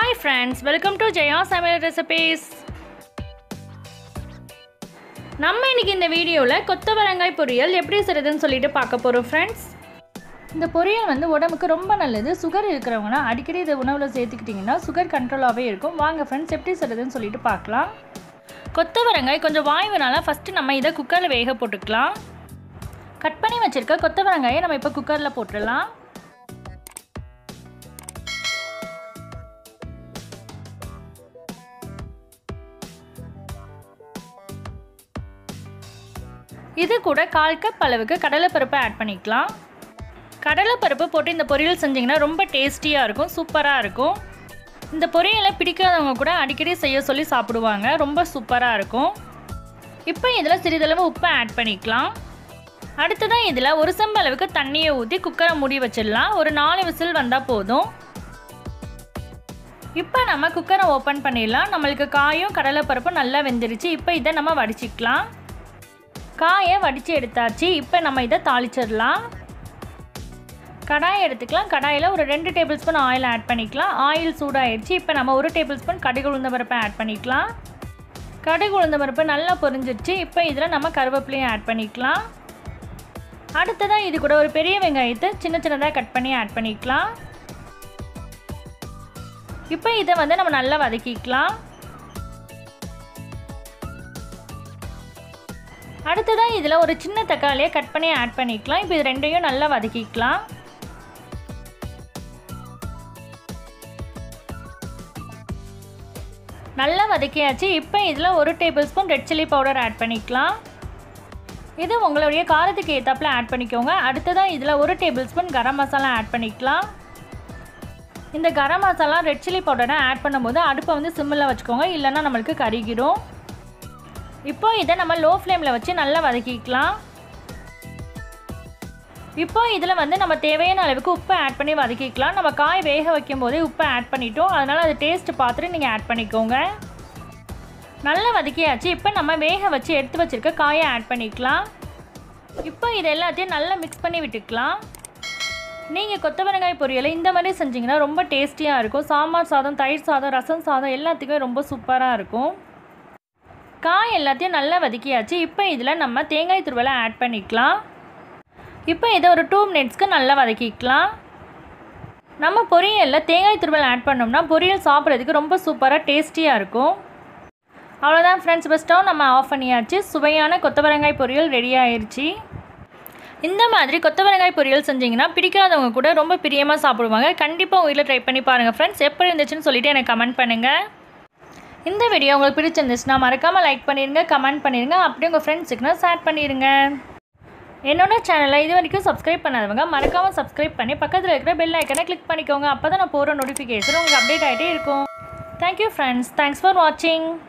hi friends welcome to Jaya சமையல் recipes நம்ம இன்னைக்கு இந்த வீடியோவில் கொத்தவரங்காய் பொரியல் எப்படி செய்கிறதுன்னு சொல்லிட்டு பார்க்க போகிறோம் ஃப்ரெண்ட்ஸ் இந்த பொரியல் வந்து உடம்புக்கு ரொம்ப நல்லது சுகர் இருக்கிறவங்கன்னா அடிக்கடி இதை உணவில் சேர்த்துக்கிட்டிங்கன்னா சுகர் கண்ட்ரோலாகவே இருக்கும் வாங்க ஃப்ரெண்ட்ஸ் எப்படி செய்கிறதுன்னு சொல்லிட்டு பார்க்கலாம் கொத்தவரங்காய் கொஞ்சம் வாய்வுனால ஃபஸ்ட்டு நம்ம இதை குக்கரில் வேக போட்டுக்கலாம் கட் பண்ணி வச்சுருக்க கொத்தவரங்காயை நம்ம இப்போ குக்கரில் போட்டுடலாம் இது கூட கால் கப் அளவுக்கு கடலைப்பருப்பை ஆட் பண்ணிக்கலாம் கடலைப்பருப்பு போட்டு இந்த பொரியல் செஞ்சிங்கன்னா ரொம்ப டேஸ்டியாக இருக்கும் சூப்பராக இருக்கும் இந்த பொரியலை பிடிக்காதவங்க கூட அடிக்கடி செய்ய சொல்லி சாப்பிடுவாங்க ரொம்ப சூப்பராக இருக்கும் இப்போ இதில் சிறிதளவு உப்பை ஆட் பண்ணிக்கலாம் அடுத்ததான் இதில் ஒரு செம்பு அளவுக்கு தண்ணியை ஊற்றி குக்கரை மூடி வச்சிடலாம் ஒரு நாலு விசில் வந்தால் போதும் இப்போ நம்ம குக்கரை ஓப்பன் பண்ணிடலாம் நம்மளுக்கு காயும் கடலைப்பருப்பும் நல்லா வெந்துருச்சு இப்போ இதை நம்ம வடிச்சிக்கலாம் காயை வடித்து எடுத்தாச்சு இப்போ நம்ம இதை தாளிச்சிடலாம் கடாய் எடுத்துக்கலாம் கடாயில் ஒரு ரெண்டு டேபிள் ஸ்பூன் ஆயில் ஆட் பண்ணிக்கலாம் ஆயில் சூடாகிடுச்சு இப்போ நம்ம ஒரு டேபிள் ஸ்பூன் கடுகு உளுந்த பருப்பை ஆட் பண்ணிக்கலாம் கடுகு உளுந்த பருப்பு நல்லா பொரிஞ்சிருச்சு இப்போ இதில் நம்ம கருவேப்பிலையும் ஆட் பண்ணிக்கலாம் அடுத்ததாக இது கூட ஒரு பெரிய வெங்காயத்தை சின்ன சின்னதாக கட் பண்ணி ஆட் பண்ணிக்கலாம் இப்போ இதை வந்து நம்ம நல்லா வதக்கிக்கலாம் அடுத்ததாக இதில் ஒரு சின்ன தக்காளியை கட் பண்ணி ஆட் பண்ணிக்கலாம் இப்போ இது ரெண்டையும் நல்லா வதக்கிக்கலாம் நல்லா வதக்கியாச்சு இப்போ இதில் ஒரு tablespoon red chilli powder add பண்ணிக்கலாம் இது உங்களுடைய காரத்துக்கு ஏற்றாப்பில் ஆட் பண்ணிக்கோங்க அடுத்ததாக இதில் ஒரு tablespoon garam masala add பண்ணிக்கலாம் இந்த கரம் மசாலா ரெட் சில்லி பவுடரை ஆட் பண்ணும்போது அடுப்பை வந்து சிம்மில் வச்சுக்கோங்க இல்லைன்னா நம்மளுக்கு கருகிடும் இப்போ இதை நம்ம லோ ஃப்ளேமில் வச்சு நல்லா வதக்கிக்கலாம் இப்போ இதில் வந்து நம்ம தேவையான அளவுக்கு உப்பை ஆட் பண்ணி வதக்கிக்கலாம் நம்ம காய் வேக வைக்கும் போதே உப்பை ஆட் பண்ணிட்டோம் அதனால் அது டேஸ்ட் பார்த்துட்டு நீங்கள் ஆட் பண்ணிக்கோங்க நல்லா வதக்கியாச்சு இப்போ நம்ம வேக வச்சு எடுத்து வச்சுருக்க காயை ஆட் பண்ணிக்கலாம் இப்போ இது எல்லாத்தையும் நல்லா மிக்ஸ் பண்ணி விட்டுக்கலாம் நீங்கள் கொத்தவரங்காய் பொரியலை இந்த மாதிரி செஞ்சிங்கன்னா ரொம்ப டேஸ்டியாக இருக்கும் சாம்பார் சாதம் தயிர் சாதம் ரசம் சாதம் எல்லாத்துக்குமே ரொம்ப சூப்பராக இருக்கும் காய் எல்லாத்தையும் நல்லா வதக்கியாச்சு இப்போ இதில் நம்ம தேங்காய் துருவலை ஆட் பண்ணிக்கலாம் இப்போ இதை ஒரு டூ மினிட்ஸ்க்கு நல்லா வதக்கிக்கலாம் நம்ம பொரியலில் தேங்காய் துருவல் ஆட் பண்ணோம்னா பொரியல் சாப்பிட்றதுக்கு ரொம்ப சூப்பராக டேஸ்டியாக இருக்கும் அவ்வளோதான் ஃப்ரெண்ட்ஸ் இப்போ ஸ்டவ் நம்ம ஆஃப் பண்ணியாச்சு சுவையான கொத்தவரங்காய் பொரியல் ரெடி ஆயிடுச்சு இந்த மாதிரி கொத்தவரங்காய் பொரியல் செஞ்சிங்கன்னா பிடிக்காதவங்க கூட ரொம்ப பிரியமாக சாப்பிடுவாங்க கண்டிப்பாக உங்கள் வீட்டில் ட்ரை பண்ணி பாருங்கள் ஃப்ரெண்ட்ஸ் எப்படி இருந்துச்சுன்னு சொல்லிவிட்டு எனக்கு கமெண்ட் பண்ணுங்கள் இந்த வீடியோ உங்களுக்கு பிடிச்சிருந்துச்சுன்னா மறக்காமல் லைக் பண்ணிடுங்க கமெண்ட் பண்ணிடுங்க அப்படியே உங்கள் ஃப்ரெண்ட்ஸுக்குனா ஷேர் பண்ணிடுங்க என்னோட சேனலை இது வரைக்கும் சப்ஸ்கிரைப் பண்ணாதவங்க மறக்காமல் சப்ஸ்கிரைப் பண்ணி பக்கத்தில் இருக்கிற பெல் ஐக்கனை கிளிக் பண்ணிக்கோங்க அப்போ தான் நான் போகிற நோட்டிஃபிகேஷன் உங்களுக்கு அப்டேட் ஆகிட்டே இருக்கும் தேங்க்யூ ஃப்ரெண்ட்ஸ் தேங்க்ஸ் ஃபார் வாட்சிங்